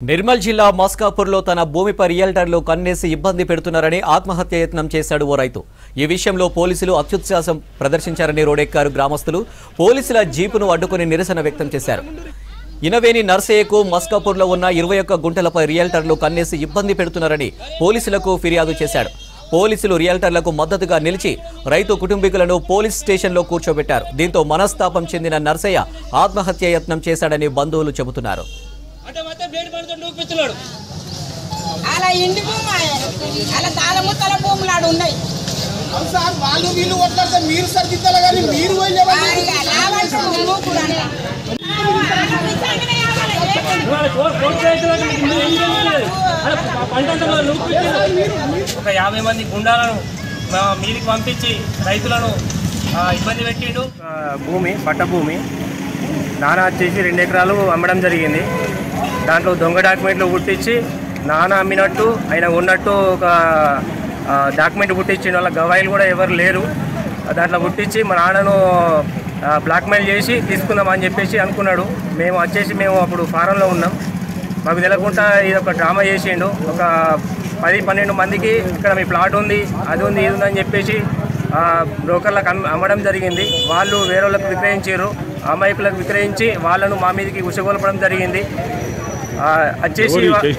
నిర్మల్ జిల్లా మస్కాపూర్లో తన భూమిపై రియల్టర్లు కన్నేసి ఇబ్బంది పెడుతున్నారని ఆత్మహత్య యత్నం చేశాడు ఓ రైతు ఈ విషయంలో పోలీసులు అత్యుత్సాహం ప్రదర్శించారని రోడెక్కారు గ్రామస్తులు పోలీసుల జీపును అడ్డుకుని నిరసన వ్యక్తం చేశారు ఇనవేని నర్సయ్యకు మస్కాపూర్లో ఉన్న ఇరవై ఒక్క గుంటలపై రియల్టర్లు కన్నేసి ఇబ్బంది పెడుతున్నారని పోలీసులకు ఫిర్యాదు చేశాడు పోలీసులు రియల్టర్లకు మద్దతుగా నిలిచి రైతు కుటుంబీకులను పోలీస్ స్టేషన్లో కూర్చోబెట్టారు దీంతో మనస్తాపం చెందిన నర్సయ్య ఆత్మహత్య యత్నం చేశాడని బంధువులు చెబుతున్నారు అంటే మొత్తం బ్లేడ్ పడుతుంటే నూపిస్తున్నాడు అలా ఇంటి భూమి అలా తాళముత్తల భూములు ఆడు ఉన్నాయి అవును సార్ వాళ్ళు వీళ్ళు కొట్లాడితే మీరు సరిదిద్దాలి కానీ మీరు పోయి లేవాలి. వాడికి లాభంటాడు నువ్వు కూడా ఒక యాభై మంది గుండాలను మా మీదికి పంపించి రైతులను ఆ, ఇబ్బంది పెట్టిండు ఆ, భూమి పట్ట భూమి నాన్న వచ్చేసి రెండు ఎకరాలు అమ్మడం జరిగింది దాంట్లో దొంగ డాక్యుమెంట్లు పుట్టించి నాన్న అమ్మినట్టు ఆయన ఉన్నట్టు ఒక ఆ, డాక్యుమెంట్ పుట్టించిన వాళ్ళ గవాయిలు కూడా ఎవరు లేరు దాంట్లో పుట్టించి మా నాన్నను ఆ, బ్లాక్మెయిల్ చేసి తీసుకుందామని చెప్పేసి అనుకున్నాడు మేము వచ్చేసి మేము అప్పుడు ఫారంలో ఉన్నాం మాకు తెలియకుండా ఇది ఒక డ్రామా చేసిండు ఒక పది పన్నెండు మందికి ఇక్కడ మీ ప్లాట్ ఉంది అది ఉంది ఇది ఉందని చెప్పేసి ఆ, బ్రోకర్లకు అమ్- అమ్మడం జరిగింది వాళ్ళు వేరే వాళ్ళకి విక్రయించారు అమాయకులకు విక్రయించి వాళ్ళను మా మీదకి ఉసగొల్పడం జరిగింది ఆ, వచ్చేసి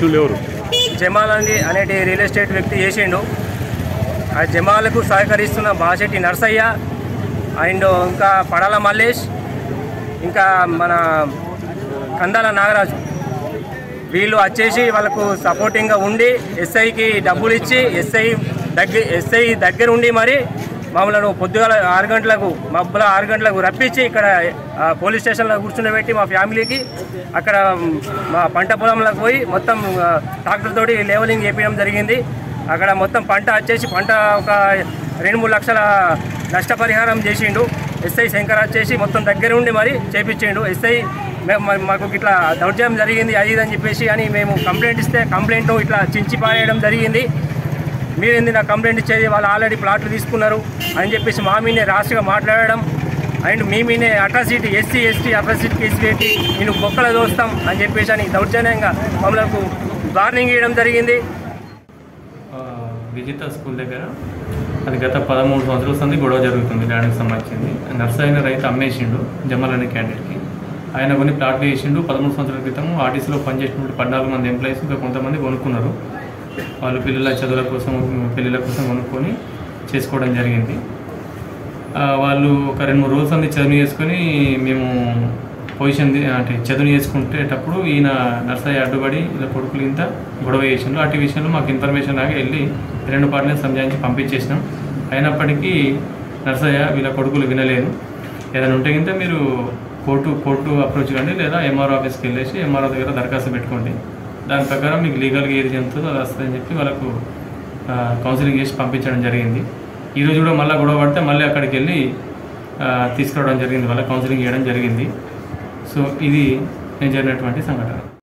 జమాల్ అని అనేటి రియల్ ఎస్టేట్ వ్యక్తి చేసిండు ఆ జమాలకు సహకరిస్తున్న బాషెట్టి నర్సయ్య అండ్ ఇంకా పడాల మల్లేష్ ఇంకా మన కందాల నాగరాజు వీళ్ళు వచ్చేసి వాళ్ళకు సపోర్టింగ్గా ఉండి ఎస్ఐకి డబ్బులు ఇచ్చి ఎస్ఐ దగ్గర ఎస్ఐ దగ్గర ఉండి మరి మమ్మల్ని పొద్దుగాల ఆరు గంటలకు మబ్బుల ఆరు గంటలకు రప్పించి ఇక్కడ ఆ, పోలీస్ స్టేషన్లో కూర్చుండబెట్టి మా ఫ్యామిలీకి అక్కడ మ్, మా పంట పొలంలోకి పోయి మొత్తం ఆ, ట్రాక్టర్ తోటి లేవలింగ్ చేపించడం జరిగింది అక్కడ మొత్తం పంట వచ్చేసి పంట ఒక రెండు మూడు లక్షల నష్టపరిహారం చేసిండు ఎస్ఐ శంకర్ వచ్చేసి మొత్తం దగ్గర ఉండి మరి చేపించిండు ఎస్ఐ మేము మా- మాకు ఇట్లా దౌర్జన్యం జరిగింది అది ఇది అని చెప్పేసి అని మేము కంప్లైంట్ ఇస్తే కంప్లైంట్ ఇట్లా చించి పారేయడం జరిగింది మీరేంది నాకు కంప్లైంట్ ఇచ్చేది వాళ్ళు ఆల్రెడీ ప్లాట్లు తీసుకున్నారు అని చెప్పేసి మా మీనే రాష్ట్రంగా మాట్లాడడం అండ్ మీ మీనే atrocity SC ST atrocity case పెట్టి నేను బొక్కల దోస్తాం అని చెప్పేసి అని దౌర్జన్యంగా మమ్మల్ని వార్నింగ్ ఇవ్వడం జరిగింది ఆ, విజిత స్కూల్ దగ్గర అది గత పదమూడు సంవత్సరాల సంది గొడవ జరుగుతుంది ల్యాండ్కి సంబంధించింది నర్సరీ అయిన రైతు అమ్మేసిండు జమల్ అనే క్యాండిడేట్కి ఆయన కొన్ని ప్లాట్లు వేసిండు పదమూడు సంవత్సరాల క్రితం ఆర్టీసీలో పనిచేసినటువంటి పద్నాలుగు మంది ఎంప్లాయీస్ ఇంకా కొంతమంది కొనుక్కున్నారు వాళ్ళు పిల్లల చదువుల కోసం పెళ్ళిళ్ళ కోసం కొనుక్కొని చేసుకోవడం జరిగింది ఆ, వాళ్ళు ఒక రెండు మూడు రోజులు అంది చదువు చేసుకొని మేము పొజిషన్ ది- అంటే చదువు చేసుకునేటప్పుడు ఈయన నర్సరీ అడ్డుపడి ఇలా కొడుకులు ఇంత గొడవ చేసిండు అటు విషయంలో మాకు ఇన్ఫర్మేషన్ లాగా వెళ్ళి రెండు పార్టీని సంజాయించి పంపించేసినాం అయినప్పటికీ నర్సయ్య వీళ్ళ కొడుకులు వినలేదు ఏదైనా ఉంటే కింద మీరు కోర్టు కోర్టు అప్రోచ్ కండి లేదా ఎంఆర్ఓ ఆఫీస్కి వెళ్ళేసి ఎంఆర్ఓ దగ్గర దరఖాస్తు పెట్టుకోండి దాని ప్రకారం మీకు లీగల్గా ఏది చెందుతుందో అది వస్తుందని చెప్పి వాళ్ళకు ఆ, కౌన్సిలింగ్ చేసి పంపించడం జరిగింది ఈరోజు కూడా మళ్ళీ గొడవ పడితే మళ్ళీ అక్కడికి వెళ్ళి ఆ, తీసుకురావడం జరిగింది వాళ్ళ కౌన్సిలింగ్ చేయడం జరిగింది సో ఇది నేను జరిగినటువంటి సంఘటన